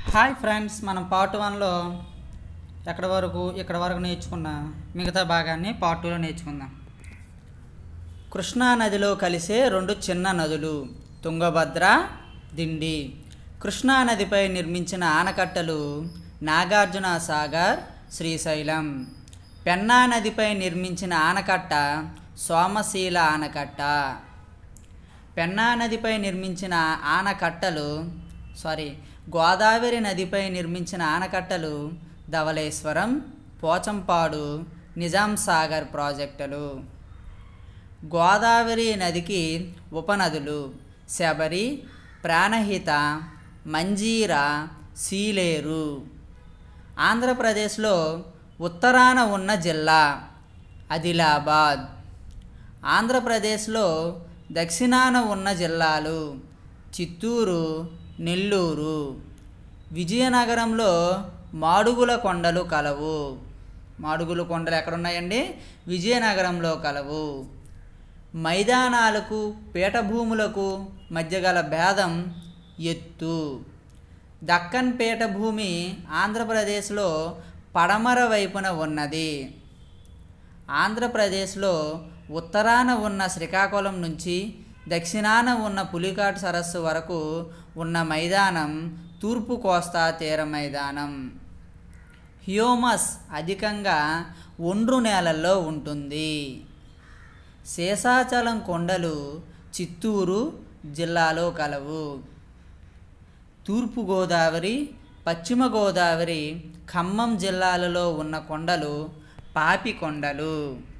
hi friends మనం part వన్లో ఎక్కడ వరకు ఇక్కడ వరకు నేర్చుకున్న మిగతా భాగాన్ని పార్ట్ టూలో నేర్చుకుందాం కృష్ణా నదిలో కలిసే రెండు చిన్న నదులు తుంగభద్ర దిండి కృష్ణా నదిపై నిర్మించిన ఆనకట్టలు నాగార్జున సాగర్ శ్రీశైలం పెన్నా నదిపై నిర్మించిన ఆనకట్ట సోమశీల ఆనకట్ట పెన్నా నదిపై నిర్మించిన ఆనకట్టలు సారీ గోదావరి నదిపై నిర్మించిన ఆనకట్టలు ధవళేశ్వరం పోచంపాడు నిజాం సాగర్ ప్రాజెక్టులు గోదావరి నదికి ఉపనదులు శబరి ప్రాణహిత మంజీర సీలేరు ఆంధ్రప్రదేశ్లో ఉత్తరాన ఉన్న జిల్లా ఆదిలాబాద్ ఆంధ్రప్రదేశ్లో దక్షిణాన ఉన్న జిల్లాలు చిత్తూరు నెల్లూరు విజయనగరంలో మాడుగుల కొండలు కలవు మాడుగుల కొండలు ఎక్కడున్నాయండి విజయనగరంలో కలవు మైదానాలకు పీఠభూములకు మధ్య గల భేదం ఎత్తు దక్కన్ పీఠభూమి ఆంధ్రప్రదేశ్లో పడమర వైపున ఉన్నది ఆంధ్రప్రదేశ్లో ఉత్తరాన ఉన్న శ్రీకాకుళం నుంచి దక్షిణాన ఉన్న పులికాటు సరస్సు వరకు ఉన్న మైదానం తూర్పు కోస్తా తీర మైదానం హ్యూమస్ అధికంగా ఒండ్రు నేలల్లో ఉంటుంది శేషాచలం కొండలు చిత్తూరు జిల్లాలో కలవు తూర్పు గోదావరి పశ్చిమ గోదావరి ఖమ్మం జిల్లాలలో ఉన్న కొండలు పాపి కొండలు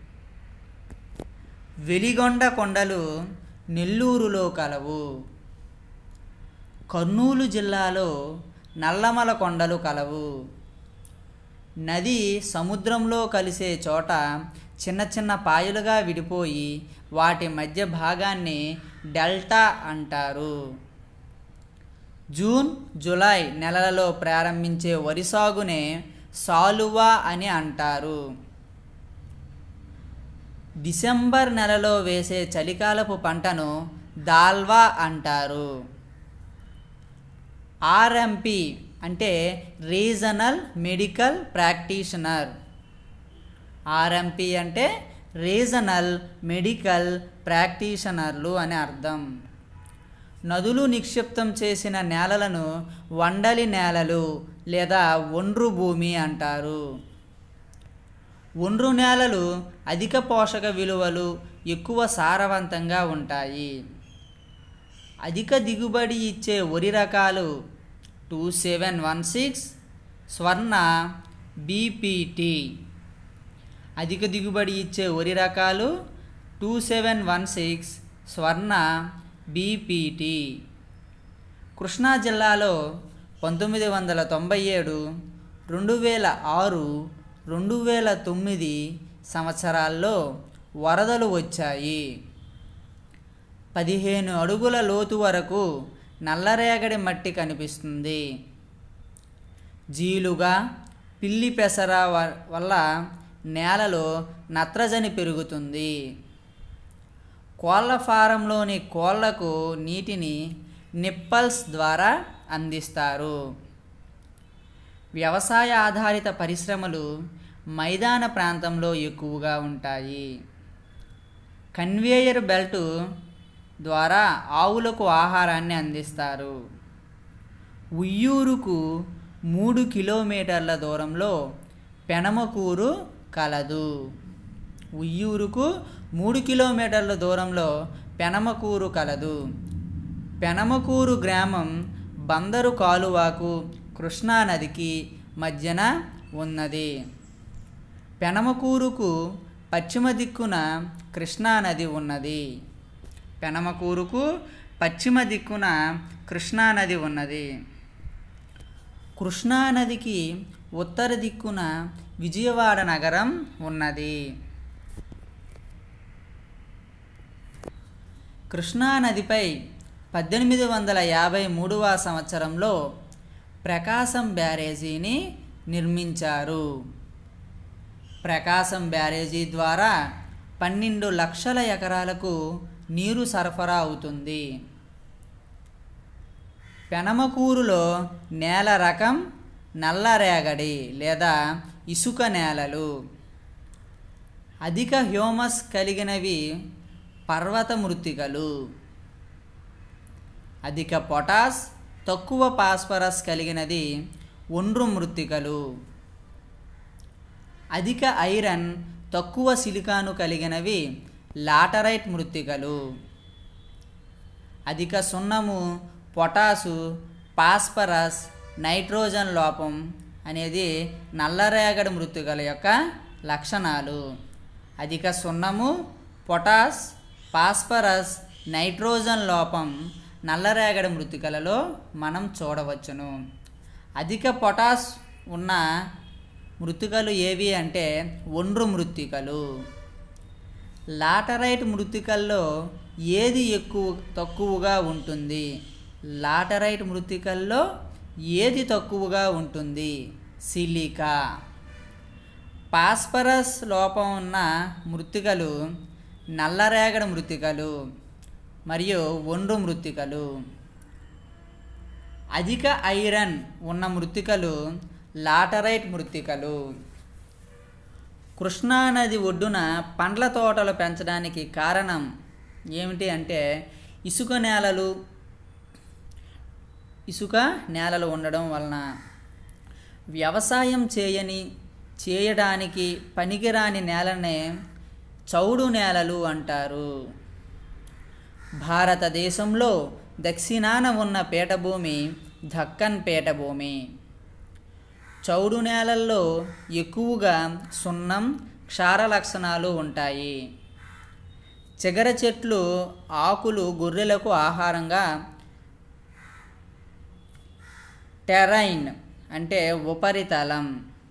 వెలిగొండ కొండలు నెల్లూరులో కలవు కర్నూలు జిల్లాలో నల్లమల కొండలు కలవు నది సముద్రంలో కలిసే చోట చిన్న చిన్న పాయలుగా విడిపోయి వాటి మధ్య భాగాన్ని డెల్టా అంటారు జూన్ జూలై నెలలలో ప్రారంభించే వరి సాగునే సాలువా అని అంటారు డిసెంబర్ నెలలో వేసే చలికాలపు పంటను దాల్వా అంటారు ఆర్ఎంపి అంటే రీజనల్ మెడికల్ ప్రాక్టీషనర్ ఆర్ఎంపి అంటే రీజనల్ మెడికల్ ప్రాక్టీషనర్లు అని అర్థం నదులు నిక్షిప్తం చేసిన నేలలను వండలి నేలలు లేదా ఒండ్రు భూమి అంటారు ఒండ్రు నేలలు అధిక పోషక విలువలు ఎక్కువ సారవంతంగా ఉంటాయి అధిక దిగుబడి ఇచ్చే వరి రకాలు two seven one six Swarna BPT అధిక దిగుబడి ఇచ్చే వరి రకాలు two seven one six Swarna BPT Krishna జిల్లాలో పంతొమ్మిది వందల తొంభై ఏడు రెండు వేల ఆరు రెండు వేల తొమ్మిది సంవత్సరాల్లో వరదలు వచ్చాయి పదిహేను అడుగుల లోతు వరకు నల్లరేగడి మట్టి కనిపిస్తుంది జీలుగా పిల్లి పెసర వల్ల నేలలో నత్రజని పెరుగుతుంది కోళ్ళ ఫారంలోని కోళ్లకు నీటిని నిప్పల్స్ ద్వారా అందిస్తారు వ్యవసాయ ఆధారిత పరిశ్రమలు మైదాన ప్రాంతంలో ఎక్కువగా ఉంటాయి కన్వేయర్ బెల్ట్ ద్వారా ఆవులకు ఆహారాన్ని అందిస్తారు ఉయ్యూరుకు మూడు కిలోమీటర్ల దూరంలో పెనమకూరు కలదు ఉయ్యూరుకు మూడు కిలోమీటర్ల దూరంలో పెనమకూరు కలదు పెనమకూరు గ్రామం బందరు కాలువకు కృష్ణానదికి మధ్యన ఉన్నది పెనమకూరుకు పశ్చిమ దిక్కున కృష్ణానది ఉన్నది పెనమకూరుకు పశ్చిమ దిక్కున కృష్ణానది ఉన్నది కృష్ణానదికి ఉత్తర దిక్కున విజయవాడ నగరం ఉన్నది కృష్ణానదిపై పద్దెనిమిది వందల యాభై మూడవ సంవత్సరంలో ప్రకాశం బ్యారేజీని నిర్మించారు ప్రకాశం బ్యారేజీ ద్వారా పన్నెండు లక్షల ఎకరాలకు నీరు సరఫరా అవుతుంది పెనమకూరులో నేల రకం నల్లరేగడి లేదా ఇసుక నేలలు అధిక హ్యూమస్ కలిగినవి పర్వత మృత్తికలు అధిక పొటాస్ తక్కువ పాస్పరస్ కలిగినది ఒండ్రు మృత్తికలు అధిక ఐరన్ తక్కువ సిలికాను కలిగినవి లాటరైట్ మృత్తికలు అధిక సున్నము పొటాసు పాస్పరస్ నైట్రోజన్ లోపం అనేది నల్లరేగడి మృత్తికల యొక్క లక్షణాలు అధిక సున్నము పొటాస్ పాస్పరస్ నైట్రోజన్ లోపం నల్లరేగడి మృత్తికలలో మనం చూడవచ్చును అధిక పొటాస్ ఉన్న మృత్తికలు ఏవి అంటే ఒండ్రు మృత్తికలు లాటరైట్ మృత్తికల్లో ఏది ఎక్కువ తక్కువగా ఉంటుంది లాటరైట్ మృత్తికల్లో ఏది తక్కువగా ఉంటుంది సిలికా పాస్పరస్ లోపం ఉన్న మృత్తికలు నల్లరేగడి మృత్తికలు మరియు ఒండ్రు మృత్తికలు అధిక ఐరన్ ఉన్న మృత్తికలు లాటరైట్ మృత్తికలు కృష్ణానది ఒడ్డున పండ్ల తోటలు పెంచడానికి కారణం ఏమిటి అంటే ఇసుక నేలలు ఇసుక నేలలు ఉండడం వలన వ్యవసాయం చేయని చేయడానికి పనికిరాని నేలనే చౌడు నేలలు అంటారు భారతదేశంలో దక్షిణాన ఉన్న పీఠభూమి దక్కన్ పీఠభూమి చౌడు నేలల్లో ఎక్కువగా సున్నం క్షార లక్షణాలు ఉంటాయి చిగర చెట్లు ఆకులు గొర్రెలకు ఆహారంగా టెరైన్ అంటే ఉపరితలం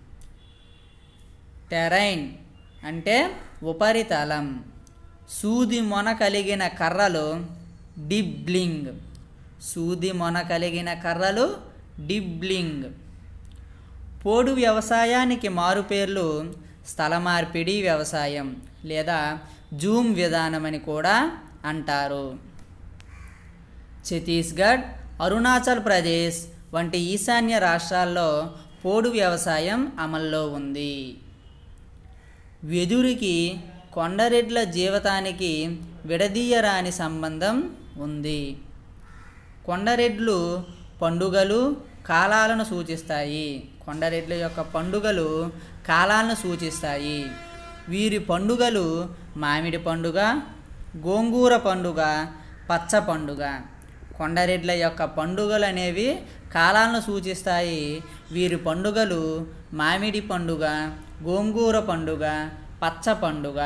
టెరైన్ అంటే ఉపరితలం సూది మొన కలిగిన కర్రలు డిబ్లింగ్ సూది మొన కలిగిన కర్రలు డిబ్లింగ్ పోడు వ్యవసాయానికి మారుపేర్లు స్థల మార్పిడి వ్యవసాయం లేదా జూమ్ విధానం అని కూడా అంటారు ఛత్తీస్గఢ్ అరుణాచల్ ప్రదేశ్ వంటి ఈశాన్య రాష్ట్రాల్లో పోడు వ్యవసాయం అమల్లో ఉంది వెదురికి కొండరెడ్ల జీవితానికి విడదీయరాని సంబంధం ఉంది కొండరెడ్లు పండుగలు కాలాలను సూచిస్తాయి కొండరెడ్ల యొక్క పండుగలు కాలాలను సూచిస్తాయి వీరి పండుగలు మామిడి పండుగ గోంగూర పండుగ పచ్చ పండుగ కొండరెడ్ల యొక్క పండుగలు అనేవి కాలాలను సూచిస్తాయి వీరి పండుగలు మామిడి పండుగ గోంగూర పండుగ పచ్చ పండుగ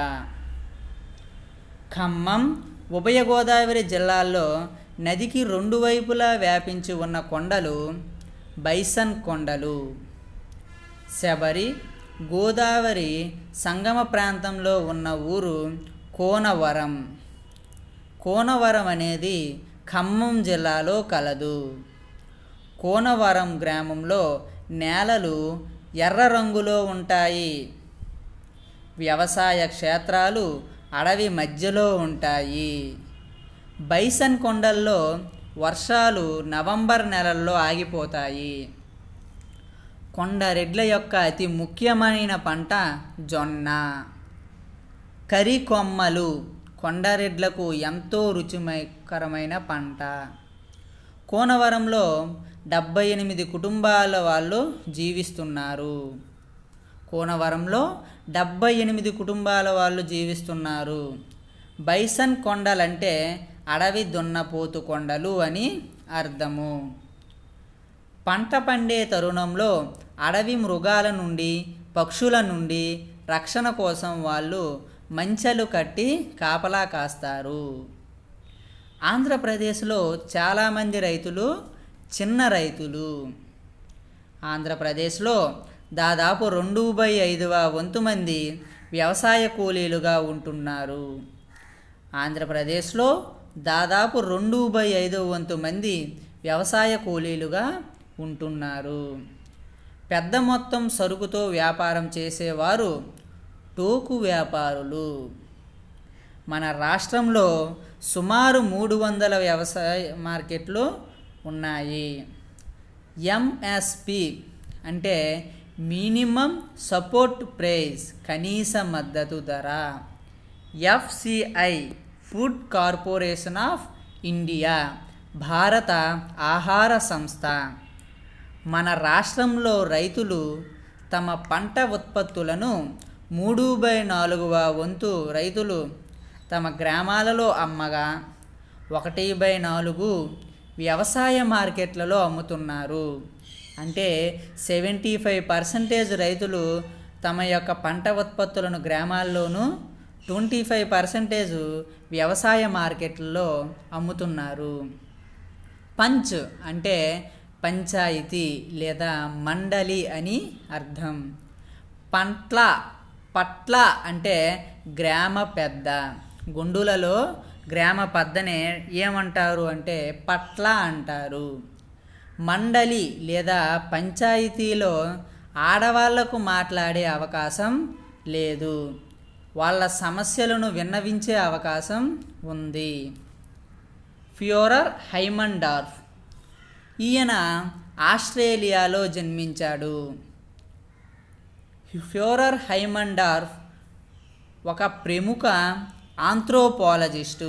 ఖమ్మం ఉభయ గోదావరి జిల్లాల్లో నదికి రెండు వైపులా వ్యాపించి ఉన్న కొండలు బైసన్ కొండలు శబరి గోదావరి సంగమ ప్రాంతంలో ఉన్న ఊరు కోనవరం కోనవరం అనేది ఖమ్మం జిల్లాలో కలదు కోనవరం గ్రామంలో నేలలు ఎర్ర రంగులో ఉంటాయి వ్యవసాయ క్షేత్రాలు అడవి మధ్యలో ఉంటాయి బైసన్ కొండల్లో వర్షాలు నవంబర్ నెలల్లో ఆగిపోతాయి కొండరెడ్ల యొక్క అతి ముఖ్యమైన పంట జొన్న కరి కొమ్మలు కొండరెడ్లకు ఎంతో రుచికరమైన పంట కోనవరంలో డెబ్బై ఎనిమిది కుటుంబాల వాళ్ళు జీవిస్తున్నారు కోనవరంలో డెబ్బై ఎనిమిది కుటుంబాల వాళ్ళు జీవిస్తున్నారు బైసన్ కొండలంటే అడవి దున్నపోతు కొండలు అని అర్థము పంట పండే తరుణంలో అడవి మృగాల నుండి పక్షుల నుండి రక్షణ కోసం వాళ్ళు మంచెలు కట్టి కాపలా కాస్తారు ఆంధ్రప్రదేశ్లో చాలామంది రైతులు చిన్న రైతులు ఆంధ్రప్రదేశ్లో దాదాపు రెండు బై ఐదువ వంతు మంది వ్యవసాయ కూలీలుగా ఉంటున్నారు ఆంధ్రప్రదేశ్లో దాదాపు రెండు బై ఐదవ వంతు మంది వ్యవసాయ కూలీలుగా ఉంటున్నారు పెద్ద మొత్తం సరుకుతో వ్యాపారం చేసేవారు టోకు వ్యాపారులు మన రాష్ట్రంలో సుమారు మూడు వందల వ్యవసాయ మార్కెట్లు ఉన్నాయి ఎంఎస్పి అంటే మినిమం సపోర్ట్ ప్రైస్ కనీస మద్దతు ధర FCI food corporation of India భారత ఆహార సంస్థ మన రాష్ట్రంలో రైతులు తమ పంట ఉత్పత్తులను మూడు బై నాలుగవ వంతు రైతులు తమ గ్రామాలలో అమ్మగా ఒకటి బై నాలుగు వ్యవసాయ మార్కెట్లలో అమ్ముతున్నారు అంటే సెవెంటీ ఫైవ్ పర్సెంటేజ్ రైతులు తమ యొక్క పంట ఉత్పత్తులను గ్రామాల్లోనూ ట్వంటీ ఫైవ్ పర్సెంటేజ్ వ్యవసాయ మార్కెట్లలో అమ్ముతున్నారు పంచ్ అంటే పంచాయతీ లేదా మండలి అని అర్థం పంట్ల పట్ల అంటే గ్రామ పెద్ద గుండులలో గ్రామ పెద్దనే ఏమంటారు అంటే పట్ల అంటారు మండలి లేదా పంచాయతీలో ఆడవాళ్లకు మాట్లాడే అవకాశం లేదు వాళ్ళ సమస్యలను విన్నవించే అవకాశం ఉంది ఫ్యూరర్ హైమండార్ఫ్ ఈయన ఆస్ట్రేలియాలో జన్మించాడు ఫ్యూరర్ హైమండార్ఫ్ ఒక ప్రముఖ ఆంథ్రోపాలజిస్టు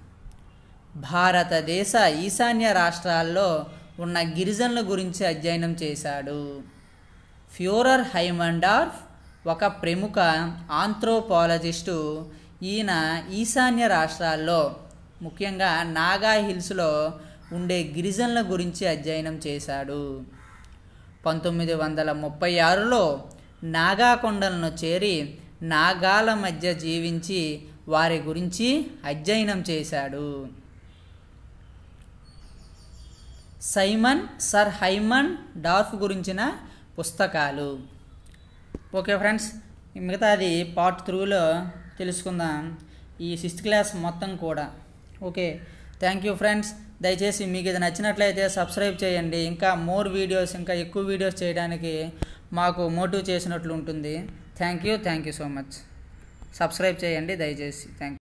భారతదేశ ఈశాన్య రాష్ట్రాల్లో ఉన్న గిరిజనుల గురించి అధ్యయనం చేశాడు ఫ్యూరర్ హైమండార్ఫ్ ఒక ప్రముఖ ఆంథ్రోపాలజిస్టు ఈయన ఈశాన్య రాష్ట్రాల్లో ముఖ్యంగా నాగా హిల్స్లో ఉండే గిరిజనుల గురించి అధ్యయనం చేశాడు పంతొమ్మిది వందల ముప్పై ఆరులో నాగా కొండలను చేరి నాగాల మధ్య జీవించి వారి గురించి అధ్యయనం చేశాడు సైమన్ సర్ హైమన్ డార్ఫ్ గురించిన పుస్తకాలు ఓకే ఫ్రెండ్స్ మిగతాది పార్ట్ త్రూలో తెలుసుకుందాం ఈ సిక్స్త్ క్లాస్ మొత్తం కూడా ఓకే థ్యాంక్ యూ ఫ్రెండ్స్ దయచేసి మీకు ఇది నచ్చినట్లయితే సబ్స్క్రైబ్ చేయండి ఇంకా మోర్ వీడియోస్ ఇంకా ఎక్కువ వీడియోస్ చేయడానికి మాకు మోటివ్ చేసినట్లు ఉంటుంది thank you thank you so much subscribe చేయండి దయచేసి థ్యాంక్